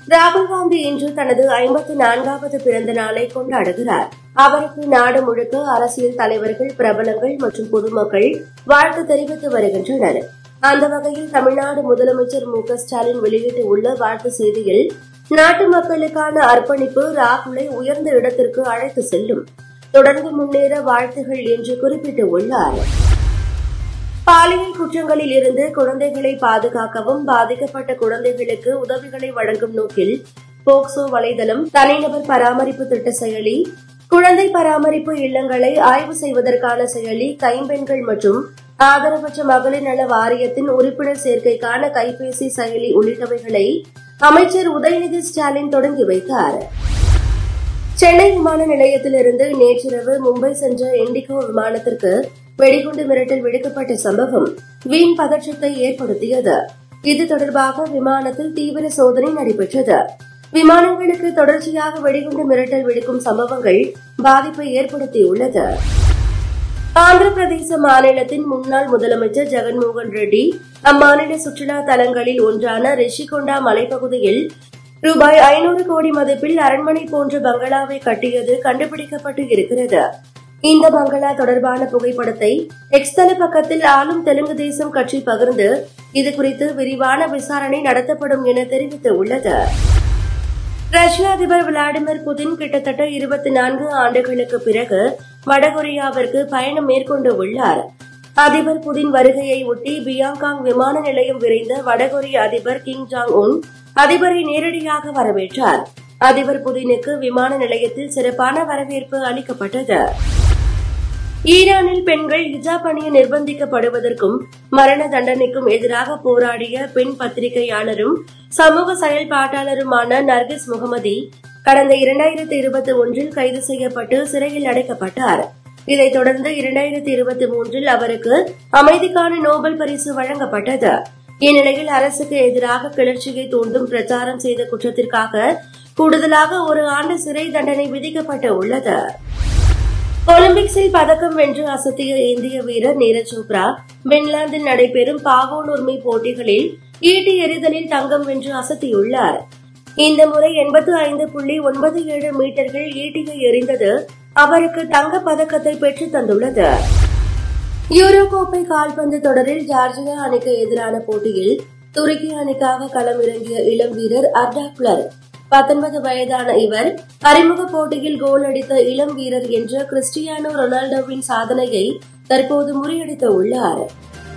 ராகுல் காந்தி இன்று தனது ஐம்பத்தி நான்காவது பிறந்த நாளை கொண்டாடுகிறார் அவருக்கு நாடு முழுக்க அரசியல் தலைவர்கள் பிரபலங்கள் மற்றும் பொதுமக்கள் வாழ்த்து தெரிவித்து வருகின்றனர் அந்த வகையில் தமிழ்நாடு முதலமைச்சர் மு க ஸ்டாலின் வெளியிட்டுள்ள வாழ்த்து செய்தியில் நாட்டு மக்களுக்கான அர்ப்பணிப்பு ராகுலை உயர்ந்த இடத்திற்கு அழைத்து செல்லும் தொடர்ந்து முன்னேற வாழ்த்துகள் என்று குறிப்பிட்டுள்ளார் பாலியல் குற்றங்களில் இருந்து குழந்தைகளை பாதுகாக்கவும் பாதிக்கப்பட்ட குழந்தைகளுக்கு உதவிகளை வழங்கும் நோக்கில் போக்சோ வலைதளம் தனிநபர் பராமரிப்பு திட்ட செயலி குழந்தை பராமரிப்பு இல்லங்களை ஆய்வு செய்வதற்கான செயலி கைம்பெண்கள் மற்றும் ஆதரவற்ற மகளிர் நல வாரியத்தின் உறுப்பினர் சேர்க்கைக்கான கைபேசி செயலி உள்ளிட்டவைகளை அமைச்சர் உதயநிதி ஸ்டாலின் தொடங்கி வைத்தார் சென்னை விமான நிலையத்திலிருந்து நேற்றிரவு மும்பை சென்ற இண்டிகோ விமானத்திற்கு வெடிகுண்டு மிரட்டல் விடுக்கப்பட்ட சம்பவம் வீண் பதற்றத்தை ஏற்படுத்தியது இது தொடர்பாக விமானத்தில் தீவிர சோதனை நடைபெற்றது விமானங்களுக்கு தொடர்ச்சியாக வெடிகுண்டு மிரட்டல் விடுக்கும் சம்பவங்கள் பாதிப்பை ஏற்படுத்தியுள்ளது ஆந்திர பிரதேச மாநிலத்தின் முன்னாள் முதலமைச்சர் ஜெகன்மோகன் ரெட்டி அம்மாநில சுற்றுலா தலங்களில் ஒன்றான ரிஷிகொண்டா மலைப்பகுதியில் ரூபாய் ஐநூறு கோடி மதிப்பில் அரண்மனை போன்ற பங்களாவை கட்டியது கண்டுபிடிக்கப்பட்டு இருக்கிறது இந்த பங்களா தொடர்பான புகைப்படத்தை எக்ஸ் தள பக்கத்தில் ஆளும் தெலுங்கு தேசம் கட்சி பகிர்ந்து இதுகுறித்து விரிவான விசாரணை நடத்தப்படும் என தெரிவித்துள்ளது ரஷ்ய அதிபர் விளாடிமிர் புதின் கிட்டத்தட்ட இருபத்தி நான்கு ஆண்டுகளுக்கு பிறகு வடகொரியாவிற்கு பயணம் மேற்கொண்டு உள்ளார் அதிபர் புதின் வருகையை ஒட்டி பியாங்காங் விமான நிலையம் விரைந்த வடகொரிய அதிபர் கிங் ஜாங் உன் அதிபரை நேரடியாக வரவேற்றார் அதிபர் புதினுக்கு விமான நிலையத்தில் சிறப்பான வரவேற்பு அளிக்கப்பட்டது ஈரானில் பெண்கள் ஹிஜாப் அணிய நிர்பந்திக்கப்படுவதற்கும் மரண தண்டனைக்கும் எதிராக போராடிய பெண் பத்திரிகையாளரும் சமூக செயல்பாட்டாளருமான நர்கிஸ் முகமதி கடந்த இரண்டாயிரத்தி இருபத்தி ஒன்றில் கைது செய்யப்பட்டு சிறையில் அடைக்கப்பட்டார் இதைத் தொடர்ந்து இரண்டாயிரத்தி இருபத்தி மூன்றில் அவருக்கு அமைதிக்கான நோபல் பரிசு வழங்கப்பட்டது இந்நிலையில் அரசுக்கு எதிராக கிளர்ச்சியை தூண்டும் பிரச்சாரம் செய்த குற்றத்திற்காக கூடுதலாக ஒரு ஆண்டு சிறை தண்டனை விதிக்கப்பட்டு உள்ளது ஒலிம்பிக்ஸில் பதக்கம் வென்று அசத்திய இந்திய வீரர் நீரஜ் சோப்ரா பின்லாந்தில் நடைபெறும் பாவோனூர்மை போட்டிகளில் ஈட்டி எறிதலில் தங்கம் வென்று அசத்தியுள்ளார் இந்த முறை எண்பத்து ஐந்து புள்ளி ஒன்பது ஏழு மீட்டர்கள் ஈட்டியை எறிந்தது அவருக்கு தங்கப் பதக்கத்தை பெற்றுத் தந்துள்ளது யூரோ கோப்பை கால்பந்து தொடரில் ஜார்ஜியா அணிக்கு எதிரான போட்டியில் துருக்கி அணிக்காக களமிறங்கிய இளம் வீரர் அர்டாக்லர் பத்தொன்பது வயதான இவர் அறிமுக போட்டியில் கோல் அடித்த இளம் வீரர் என்ற கிறிஸ்டியானோ ரொனால்டோவின் சாதனையை தற்போது முறியடித்து உள்ளார்